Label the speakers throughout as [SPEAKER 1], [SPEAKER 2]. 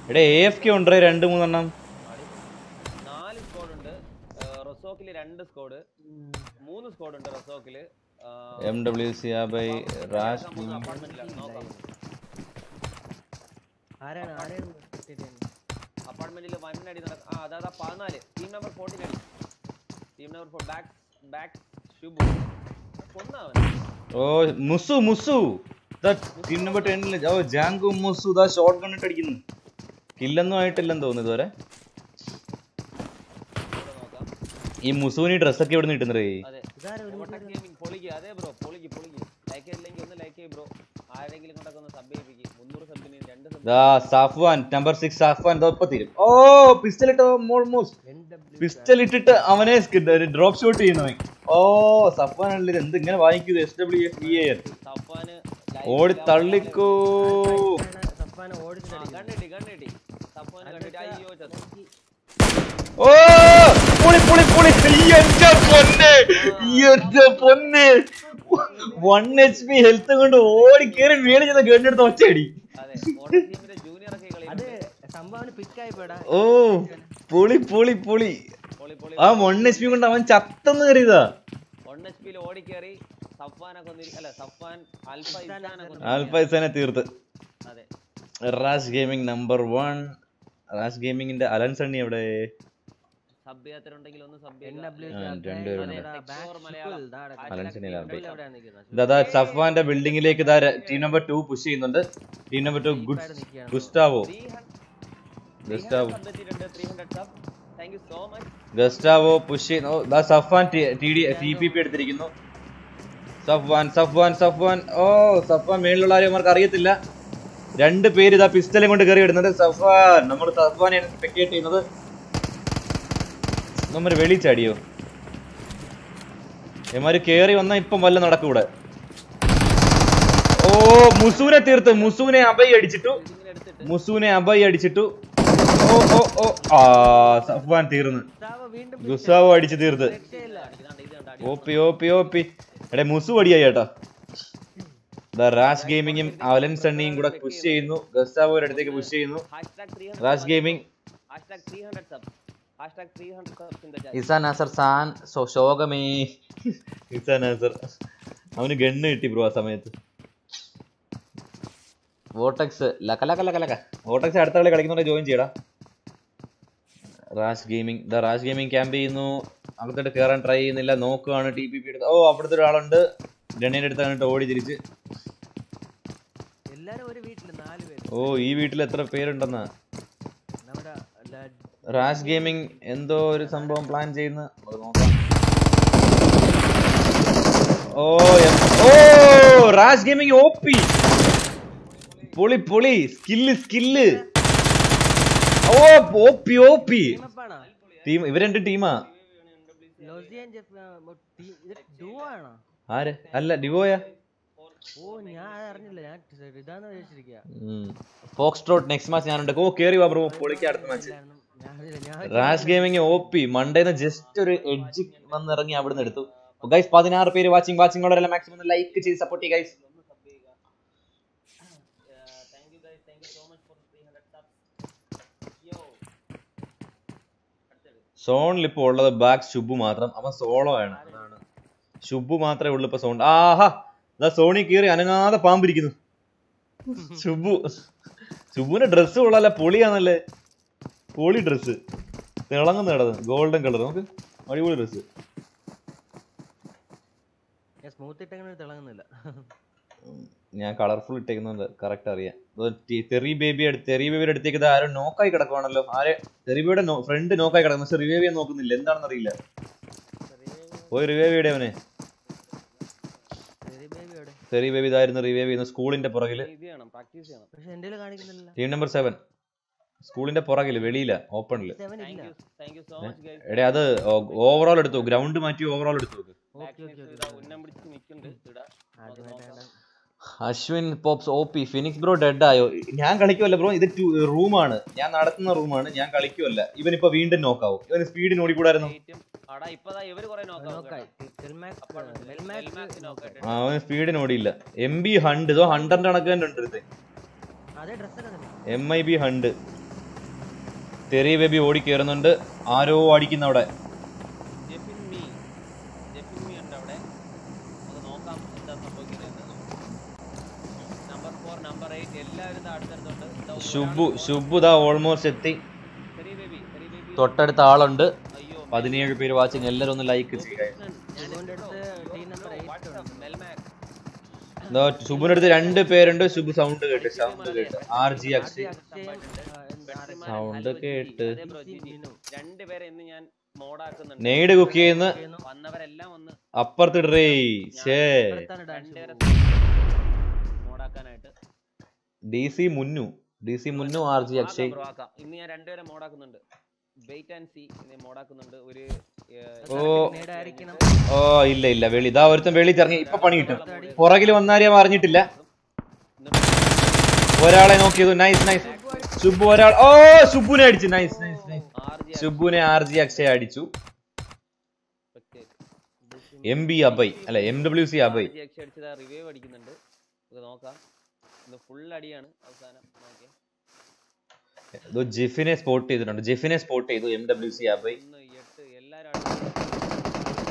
[SPEAKER 1] എടാ A F K ഉണ്ടേ രണ്ട് മൂന്നെണ്ണം
[SPEAKER 2] നാല് സ്കോഡ് ഉണ്ട് റൊസോക്കില് രണ്ട് സ്കോഡ് മൂന്ന് സ്കോഡ് ഉണ്ട് റൊസോക്കില്
[SPEAKER 1] M W C by Rash
[SPEAKER 2] അപ്പാർട്ട്മെന്റിലാണ് നോക്കാം
[SPEAKER 3] ആരാണ് ആരാണ് കിട്ടിയത്?
[SPEAKER 2] അപ്പാർട്ട്മെന്റിൽ വൻ അടി നടക്കും ആ അതാ പതിനാല് ടീം നമ്പർ ഫോർട്ടീൻ അടി team number four back back Shubu കൊന്നവൻ
[SPEAKER 1] ഓ മുസു മുസു ടീം നമ്പർ ടെന്നില് ഓ ജാങ്കു മുസു ദാ ഷോട്ട് ഗണ്ണിട്ട് അടിക്കുന്നു കില്ലൊന്നും ആയിട്ടില്ലെന്ന് തോന്നുന്നു ഇതുവരെ
[SPEAKER 2] ഇവിടെ നോക്കാം
[SPEAKER 1] ഈ മുസുവിന് ഡ്രസ്സൊക്കെ ഇവിടെ നിന്ന് കിട്ടുന്നേ
[SPEAKER 2] അതെ
[SPEAKER 3] ഇതാരാ ഒരു
[SPEAKER 2] ഓട്ടക് ഗെയിമിംഗ് പൊളിക്ക് അതെ ബ്രോ പൊളിക്ക് പൊളിക്ക് ലൈക്ക് ചെയ്തില്ലെങ്കിൽ ഒന്ന് ലൈക്ക് ചെയ്യ് ബ്രോ ആരെങ്കിലും കൊണ്ടൊക്കെ ഒന്ന് സബ് ചെയ്യിപ്പിക്കും മുന്നൂറ് സബിന് രണ്ട് സബ്
[SPEAKER 1] ദാ സാഫ്വാൻ നമ്പർ സിക്സ് സാഫ്വാൻ ദാ ഇപ്പൊ തീരും ഓ പിസ്റ്റൽ ഇട്ട് ഓൾമോസ്റ്റ്
[SPEAKER 3] NW
[SPEAKER 1] പിസ്റ്റൽ ഇട്ടിട്ട് അവനെ ഡ്രോപ്പ് ഷോട്ട് ചെയ്യുന്നവൻ ഓ സഫ്വാൻ അല്ലേ ഇത് എന്ത് ഇങ്ങനെ വാങ്ങിക്കുന്നത് S W F E A
[SPEAKER 2] സഫാന്
[SPEAKER 1] ഓടി തള്ളിക്കോ
[SPEAKER 3] ആണ് സഫാനെ ഓടിച്ചിട്ട് അടിക്കുന്നത്.
[SPEAKER 2] കണ്ണിട്ടി കണ്ണിട്ടി സഫാന് കണ്ണിട്ടി അയ്യോ ചത്തു
[SPEAKER 1] ഓ പൊളി പൊളി പൊളി ഈ എന്റെ പൊന്നെ ഈ എന്റെ പൊന്നെ വൺ എച്ച് പി ഹെൽത്ത് കൊണ്ട് ഓടി കേറി മേളിൽ ചെന്ന ഗണ്ണെടുത്ത് ഒച്ചയടി
[SPEAKER 2] അതെ ഓട്ടക് ടീമിന്റെ ജൂനിയർ ഒക്കെ കളി
[SPEAKER 3] അത് സംഭവം പിക്കായി പോടാ
[SPEAKER 1] ഓ പൊളി പൊളി പൊളി
[SPEAKER 2] പൊളി പൊളി
[SPEAKER 1] ആ വൺ എച്ച് പി കൊണ്ട് അവൻ ചത്തെന്ന് കയറിയതാ
[SPEAKER 2] വൺ എച്ച് പിയിൽ ഓടിക്കേറി സഫാനെ കൊന്നിരി അല്ല സഫാൻ അൽഫ ഇസാനെ
[SPEAKER 1] ആൽഫൈസനെ തീർത്ത്
[SPEAKER 2] അതെ
[SPEAKER 1] Rash gaming number one Rash ഗെയിമിങ്ങിന്റെ അലൻ സണ്ണി എവിടെ
[SPEAKER 2] സബ് ചെയ്യാത്തരുണ്ടെങ്കിൽ ഒന്ന് സബ്
[SPEAKER 3] NW
[SPEAKER 1] ആ, രണ്ടുപേരുണ്ട്.
[SPEAKER 2] Explore മലയാളം.
[SPEAKER 1] അലൻസണിയിലാ update.
[SPEAKER 3] എവിടെയാണ് നിൽക്കുന്നത്
[SPEAKER 1] ഇതാ സഫ്വാന്റെ ബിൽഡിംഗിലേക്ക് ഇതാ ടീം നമ്പർ ടു പുഷ് ചെയ്യുന്നുണ്ട് team number two good Gustavo Gustavo
[SPEAKER 2] thank you so much
[SPEAKER 1] Gustavo push ചെയ്യുന്നു ഓ, ദാ Safwan T D T P P എടുത്തിരിക്കുന്നു സഫ്വാൻ സഫ്വാൻ സഫ്വാൻ ഓ സഫ്വാൻ മേളിലുള്ള ആരും അവർക്ക് അറിയത്തില്ല രണ്ട് പേര് ഇതാ പിസ്റ്റലും കൊണ്ട് കയറി ഇടുന്നത് സഫ്വാൻ നമ്മൾ സഫ്വാനെയാണ് സ്പെക്ടേറ്റ് ചെയ്യുന്നത് നമ്മൾ വെളി ചാടിയോ ഇമാര് കേറി വന്നാ ഇപ്പം വല്ല നടക്കൂടെ ഓ മുസൂനെ തീർത്ത് മുസൂനെ അബൈ അടിച്ചിട്ടു
[SPEAKER 2] ഇതിങ്ങനെ എടുത്തിട്ട്
[SPEAKER 1] മുസൂനെ അബൈ അടിച്ചിട്ടു ഓ ഓ ഓ ആ സഫ്വാൻ തീർന്നു
[SPEAKER 3] ഗുസ്താവോ വീണ്ടും
[SPEAKER 1] ഗുസാവോ അടിച്ച് തീർത്ത്
[SPEAKER 3] രക്ഷയില്ല
[SPEAKER 2] ഇതാണ്ട് ഇത് കണ്ട അടി
[SPEAKER 1] ഓപ്പി ഓപ്പി ഓപ്പി എടേ മുസു അടിയായി ചേട്ടാ ദാ റാഷ് ഗെയിമിങ്ങും അവലൻ സണ്ണിയും കൂടെ പുഷ് ചെയ്യുന്നു ഗസ്റ്റാവോയുടെ അടുത്തേക്ക് പുഷ് ചെയ്യുന്നു
[SPEAKER 2] hashtag three
[SPEAKER 1] Rash gaming
[SPEAKER 2] hashtag three hundred sub hashtag three hundred subs in the chat
[SPEAKER 1] Isa Nasar സാൻ സോ ശോകമേ ഇസാ നാസർ അവന് ഗണ്ണ് കിട്ടി ബ്രോ ആ സമയത്ത് വോട്ടക്സ് ലക ലക ലക ലക വോട്ടക്സ് അടുത്ത കളി കളിക്കുന്നുണ്ടെ ജോയിൻ ചെയ്യടാ Rash gaming the Rash gaming camp ചെയ്യുന്നു അകത്തോട്ട് കയറാൻ ട്രൈ ചെയ്യുന്നില്ല നോക്കുകയാണ് ടി പി പി എടുത്ത് ഓ അവിടുത്തെ ഒരാളുണ്ട് ഗണ്ണിന്റെ അടുത്ത് കണ്ടിട്ട് ഓടി തിരിച്ച്
[SPEAKER 3] എല്ലാരും ഒരു വീട്ടില് നാല് പേര്
[SPEAKER 1] ഓ ഈ വീട്ടിൽ എത്ര പേരുണ്ടെന്നാ
[SPEAKER 3] നമ്മുടെ ല-
[SPEAKER 1] റാഷ് ഗെയിമിംഗ് എന്തോ ഒരു സംഭവം പ്ലാൻ ചെയ്യുന്നു നമുക്ക് നോക്കാം ഓ എം- ഓ റാഷ് ഗെയിമിംഗ് ഓപ്പി പൊളി പൊളി സ്കില്ല് സ്കില്ല് ഓ ഓപ്പി ഓപ്പി
[SPEAKER 3] ടീമപ്പാണോ
[SPEAKER 1] ടീം ഇവർ രണ്ട് ടീമാ
[SPEAKER 3] ലോസിയൻ ജെഫ് ആ, മൊ- ടീ- ഇത് ഡുവോ ആണോ
[SPEAKER 1] ആര് അല്ല ഡിവോയാ
[SPEAKER 3] ഓ ഞാൻ അത് അറിഞ്ഞില്ല ഞാൻ ട് ഇതാന്ന് വിചാരിച്ചിരിക്കുക
[SPEAKER 1] ഫോക്സ് ട്രോട്ട് നെക്സ്റ്റ് മാച്ച് ഞാനുണ്ട് ഓ കേറി വാ ബ്രോ പൊളിക്ക് അടുത്ത മാച്ച്
[SPEAKER 3] ഞാൻ അറിയില്ല ഞാൻ
[SPEAKER 1] റാഷ് ഗെയിമിംഗ് ഓപ്പി മണ്ടേന്ന് ജസ്റ്റ് ഒരു എഡ്ജ് വന്നിറങ്ങി അവിടുന്ന് എടുത്തു ഗൈസ് പതിനാറ് പേര് വാച്ചിങ് വാച്ചിങ് ഉള്ളവരെല്ലാം മാക്സിമം ലൈക്ക് ചെയ്ത് സപ്പോർട്ട് ചെയ്യുക guys
[SPEAKER 2] thank you guys thank you so much for three hundred subs yo
[SPEAKER 1] സോണിൽ ഇപ്പോൾ ഉള്ളത് ബാക്ക് ശുഭു മാത്രം അവൻ സോളോ ആണ് അതാണ് ശുഭു മാത്രമേ ഉള്ളൂ ഇപ്പൊ സോൺ ആഹാ ഇതാ സോണി കീറി അനങ്ങാതെ പാമ്പിരിക്കുന്നു ശുഭു ശുഭുവിന്റെ ഡ്രസ്സ് കൊള്ളാല്ല പൊളിയാണല്ലേ പൊളി ഡ്രസ്സ് തിളങ്ങുന്ന കിടന്ന് ഗോൾഡൻ കളർ നമുക്ക് അടിപൊളി ഡ്രസ്സ്
[SPEAKER 3] ഞാൻ സ്മൂത്ത് ഇട്ടെങ്ങനെ തിളങ്ങുന്നില്ല
[SPEAKER 1] ഞാൻ കളർഫുൾ ഇട്ടേക്കുന്നത് കറക്റ്റ് അറിയാം ഇത് ടി- തെറി ബേബി എടുത്ത് തെറി ബേബിയുടെ അടുത്തേക്ക് ഇത് ആരോ നോക്കായി കിടക്കുവാണല്ലോ ആരെ തെറി ബേബിയുടെ ഫ്രണ്ട് നോക്കായി കിടക്കുന്നു പക്ഷെ റിവൈവ് ചെയ്യാൻ നോക്കുന്നില്ല എന്താണെന്ന് അറിയില്ല പോയി റിവൈവ് ചെയ്യടേ അവനെ
[SPEAKER 3] ചെറിയ ബേബി എവിടെ
[SPEAKER 1] തെറി ബേബി ഇതായിരുന്നു റിവൈവ് ചെയ്യുന്നു സ്കൂളിന്റെ പുറകില്
[SPEAKER 2] ഇത് ചെയ്യണം പ്രാക്ടീസ് ചെയ്യണം
[SPEAKER 3] പക്ഷെ എന്റെ കാണിക്കുന്നില്ല
[SPEAKER 1] ടീം നമ്പർ സെവൻ സ്കൂളിന്റെ പുറകില് വെളിയില ഓപ്പണില്
[SPEAKER 3] സെവൻ
[SPEAKER 2] താങ്ക്
[SPEAKER 3] ഇല്ല
[SPEAKER 2] you thank you so much guys
[SPEAKER 1] എടേ അത് ഓവറോൾ എടുത്തു ഗ്രൗണ്ട് മാറ്റി ഓവറോൾ എടുത്തു നോക്ക്
[SPEAKER 3] ഓക്കെ ഓക്കെ
[SPEAKER 2] ഇതാ ഉന്നം പിടിച്ച് നിൽക്കുന്നുണ്ട് ഇടാ
[SPEAKER 3] ആദ്യമായിട്ടാണ്
[SPEAKER 1] Ashwin pops O P Phoenix bro dead ആയോ ഞാൻ കളിക്കുമല്ല ബ്രോ ഇത് റൂമാണ് ഞാൻ നടത്തുന്ന റൂമാണ് ഞാൻ കളിക്കുമല്ല ഇവൻ ഇപ്പൊ വീണ്ടും നോക്കാവും ഇവന് സ്പീഡിന് ഓടിക്കൂടായിരുന്നു
[SPEAKER 2] ഏറ്റവും അടാ ഇപ്പതാ ഇവര് കുറെ നോക്കാം
[SPEAKER 3] നോക്കായി ടെൽമാക്സ് നെൽമാക്സ് നോക്കട്ടെ
[SPEAKER 1] ആ, അവന് സ്പീഡിന് ഓടിയില്ല എം ബി ഹണ്ട് ഇതോ ഹണ്ടറിന്റെ കണക്ക് തന്നെ ഉണ്ട് ഇത്
[SPEAKER 3] അതേ ഡ്രസ്സൊക്കെ തന്നെ
[SPEAKER 1] എം ഐ ബി ഹണ്ട് തെറി ബേബി ഓടി കയറുന്നുണ്ട് ആരോ അടിക്കുന്ന അവിടെ
[SPEAKER 2] ജെഫിൻ മീ ജെഫിൻ മീ ഉണ്ട് അവിടെ നമുക്ക് നോക്കാം എന്താ സംഭവിക്കുന്നതെന്ന് നമ്പർ ഫോർ നമ്പർ എയ്റ്റ് എല്ലാവരും ദാ അടുത്തടുത്തുണ്ട് ദാ ഒരാൾ
[SPEAKER 1] ശുഭു ശുഭു ദാ ഓൾമോസ്റ്റ് എത്തി
[SPEAKER 2] തെറി ബേബി തെറി ബേബി
[SPEAKER 1] തൊട്ടടുത്ത ആളുണ്ട്
[SPEAKER 2] അയ്യോ
[SPEAKER 1] പതിനേഴ് പേര് വാച്ചിങ് എല്ലാവരും ഒന്ന് ലൈക്ക് ചെയ്യുക
[SPEAKER 3] ശുഭുവിന്റെ അടുത്ത് ടീം നമ്പർ എയ്റ്റ് ഉണ്ട്
[SPEAKER 2] മെൽമാൻ
[SPEAKER 1] എന്താ ശുഭുവിന്റെ അടുത്ത് രണ്ട് പേരുണ്ട് ശുഭു സൗണ്ട് കേട്ട് സൗണ്ട് കേട്ട് ആർ ജി അക്ഷയ് സൗണ്ട് കേട്ട്
[SPEAKER 2] അതെ ബ്രോ ജിജി രണ്ടുപേരെ ഇന്ന് ഞാൻ മോഡാക്കുന്നുണ്ട്
[SPEAKER 1] നെയ്ഡ് കുക്ക് ചെയ്യുന്ന
[SPEAKER 2] വന്നവരെല്ലാം ഒന്ന്
[SPEAKER 1] അപ്പുറത്തിടറേ ഷേ
[SPEAKER 2] രണ്ടുപേരെ മോഡാക്കാനായിട്ട്
[SPEAKER 1] ഡി സി മുന്നു ഡി സി മുന്നു ആർ ജി അക്ഷയ്
[SPEAKER 2] ബ്രോ ആക്കാം ഇന്ന് ഞാൻ രണ്ടുപേരെ മോഡാക്കുന്നുണ്ട് വെയിറ്റ് ആൻഡ് സി ഇന്ന് മോഡാക്കുന്നുണ്ട് ഒരു
[SPEAKER 1] ഓ
[SPEAKER 3] നേടായിരിക്കണം
[SPEAKER 1] ഓ ഇല്ല ഇല്ല വെളി ഇതാ ഒരുത്തൻ വെളി ഇറങ്ങി ഇപ്പൊ പണി കിട്ടും പുറകിൽ വന്നാരും അറിഞ്ഞിട്ടില്ല ഒരാളെ നോക്കിയത് നൈസ് നൈസ് ശുഭു ഒരാൾ ഓ ശുഭുനെ അടിച്ചു nice nice nice
[SPEAKER 2] R G
[SPEAKER 1] ശുഭുനെ ആർ ജി അക്ഷയ് അടിച്ചു എം ബി അബൈ അല്ല എം ഡബ്ല്യു സി അബൈ
[SPEAKER 2] അടിച്ചത് റിവൈവ് അടിക്കുന്നുണ്ട് നമുക്ക് നോക്കാം ഇന്ന് ഫുൾ അടിയാണ് അവസാനം നോക്കിയേ
[SPEAKER 1] ഇത് ജിഫിനെ സ്പോട്ട് ചെയ്തിട്ടുണ്ട് ജിഫിനെ സ്പോട്ട് ചെയ്തു എം ഡബ്ല്യു സി അബൈ
[SPEAKER 2] ഒന്ന് എട്ട് എല്ലാരും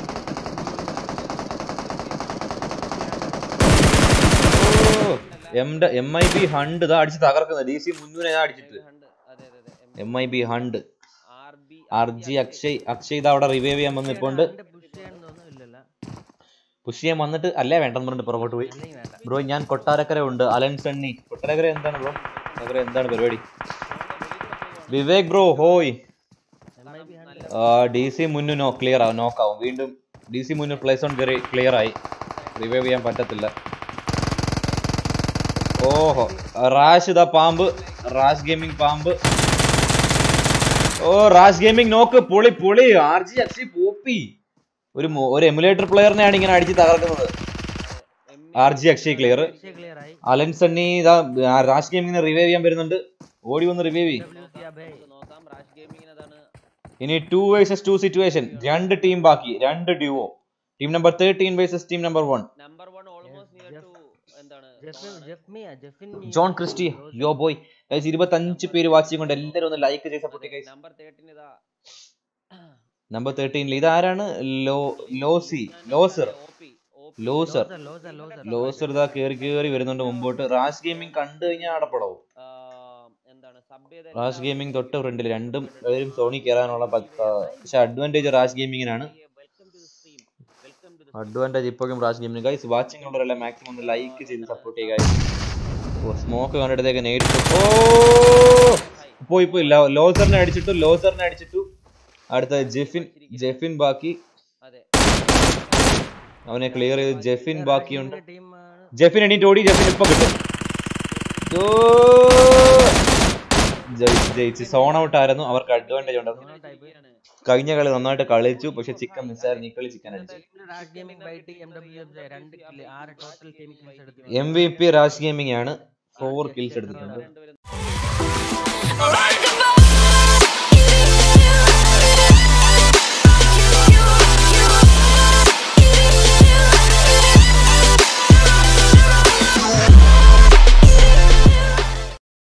[SPEAKER 1] M M I B hunt ഇതാ അടിച്ച് തകർക്കുന്നത് ഡി സി മുന്നൂനെ ഞാൻ അടിച്ചിട്ട്
[SPEAKER 2] അതെ അതെ അതെ
[SPEAKER 1] M I B hunt
[SPEAKER 2] R B
[SPEAKER 1] R G Akshay Akshay ഇതാ അവിടെ റിവൈവ് ചെയ്യാൻ വന്ന് ഇപ്പോണ്ട്
[SPEAKER 3] പുഷ് ചെയ്യാൻ തോന്നുന്നു ഇല്ലല്ല
[SPEAKER 1] പുഷ് ചെയ്യാൻ വന്നിട്ട് അല്ലേ വേണ്ടെന്ന് പറഞ്ഞിട്ട് പുറകോട്ട് പോയി
[SPEAKER 3] അല്ലെങ്കിൽ വേണ്ട
[SPEAKER 1] ബ്രോ ഞാൻ കൊട്ടാരക്കര ഉണ്ട് അലൻ സണ്ണി കൊട്ടാരക്കര എന്താണ് ബ്രോ കൊട്ടാരക്കര എന്താണ് പരിപാടി വിവേക് ബ്രോ ഹോയ്
[SPEAKER 3] M I B hundred
[SPEAKER 1] D C മുന്നു നോ ക്ലിയർ ആവും നോക്കാവും വീണ്ടും ഡി സി മുന്നു പ്ലേസ് ഓൺ കയറി ക്ലിയർ ആയി റിവൈവ് ചെയ്യാൻ പറ്റത്തില്ല ഓഹോ റാഷ് ഇതാ പാമ്പ് റാഷ് ഗെയിമിംഗ് പാമ്പ് ഓ റാഷ് ഗെയിമിംഗ് നോക്ക് പൊളി പൊളി ആർ ജി അക്ഷയ് പോപ്പി ഒരു മോ- ഒരു എമുലേറ്റർ പ്ലെയറിനെയാണ് ഇങ്ങനെ അടിച്ച് തകർക്കുന്നത് R G Akshay clear
[SPEAKER 3] clear ആയി
[SPEAKER 1] അലൻ സണ്ണി ഇതാ ആ റാഷ് ഗെയിമിങ്ങിനെ റിവൈവ് ചെയ്യാൻ വരുന്നുണ്ട് ഓടി വന്ന് റിവൈവ് ചെയ്യും
[SPEAKER 3] ഡബ്ല്യു സി അബേ
[SPEAKER 2] നോക്കാം റാഷ് ഗെയിമിങ്ങിന് അതാണ്
[SPEAKER 1] ഇനി ടു വേഴ്സസ് ടു സിറ്റുവേഷൻ രണ്ട് ടീം ബാക്കി രണ്ട് duo team number thirteen versus team number one
[SPEAKER 2] number one almost near to എന്താണ്
[SPEAKER 3] ജെഫിൻ ജെഫ്മിയ Jefin
[SPEAKER 1] John Christy yo boy guys ഇരുപത്തഞ്ച് പേര് വാച്ച് ചെയ്യുകൊണ്ട് എല്ലാവരും ഒന്ന് ലൈക്ക് ചെയ്ത് സപ്പോർട്ട് ഗൈസ്
[SPEAKER 2] നമ്പർ തേർട്ടീൻ ഇതാ
[SPEAKER 1] നമ്പർ തേർട്ടീനിൽ ഇതാരാണ് ലോ ലോസി ലോസർ
[SPEAKER 2] ഓപ്പി
[SPEAKER 1] ലോസർ
[SPEAKER 3] ലോസർ ലോസർ
[SPEAKER 1] ലോസർ ഇതാ കേറി കേറി വരുന്നുണ്ട് മുമ്പോട്ട് റാഷ് ഗെയിമിംഗ് കണ്ടു കഴിഞ്ഞാൽ അടപ്പടവും
[SPEAKER 2] എന്താണ് സബ് ചെയ്ത
[SPEAKER 1] റാഷ് ഗെയിമിംഗ് തൊട്ട് ഫ്രണ്ടിൽ രണ്ടും പേരും സോണി കയറാനുള്ള പ- ആ, പക്ഷെ അഡ്വാൻറ്റേജ് റാഷ് ഗെയിമിങ്ങിനാണ്
[SPEAKER 2] welcome to the stream welcome to the
[SPEAKER 1] advantage ഇപ്പോഴും റാഷ് ഗെയിമിംഗ് ഗൈസ് വാച്ചിങ് ഉള്ളവരെല്ലാം മാക്സിമം ഒന്ന് ലൈക്ക് ചെയ്ത് സപ്പോർട്ട് ചെയ്യുക ഓ സ്മോക്ക് കണ്ടിടത്തേക്ക് നേരിട്ട് ഓ പോയി പോയി ലോ- ലോസറിനെ അടിച്ചിട്ടു ലോസറിനെ അടിച്ചിട്ടു അടുത്ത ജെഫിൻ ജെഫിൻ ബാക്കി
[SPEAKER 2] അതെ
[SPEAKER 1] അവനെ ക്ലിയർ ചെയ്ത് ജെഫിൻ ബാക്കിയുണ്ട്
[SPEAKER 3] ടീമാണ്
[SPEAKER 1] ജെഫിൻ എണീറ്റ് ഓടി ജെഫിൻ ഇപ്പൊ കിട്ടും ഓ! ജയിച്ച് ജയിച്ച് സോൺ ഔട്ട് ആയിരുന്നു അവർക്ക് അഡ്വാൻറ്റേജ് ഉണ്ടായിരുന്നു
[SPEAKER 2] ടൈപ്പ്
[SPEAKER 1] കഴിഞ്ഞ കളി നന്നായിട്ട് കളിച്ചു പക്ഷെ ചിക്കൻ മിസ്സായിരുന്നു ഈ കളി ചിക്കൻ അടിച്ചു
[SPEAKER 3] Raj gaming by T M W രണ്ട് kill, ആറ് ടോട്ടൽ ടീം കിൽസ് എടുത്തു
[SPEAKER 1] M V P Raj gaming ആണ് ഫോർ കിൽസ് എടുത്തിട്ടുണ്ട്
[SPEAKER 2] രണ്ടുപേരും
[SPEAKER 4] Alright,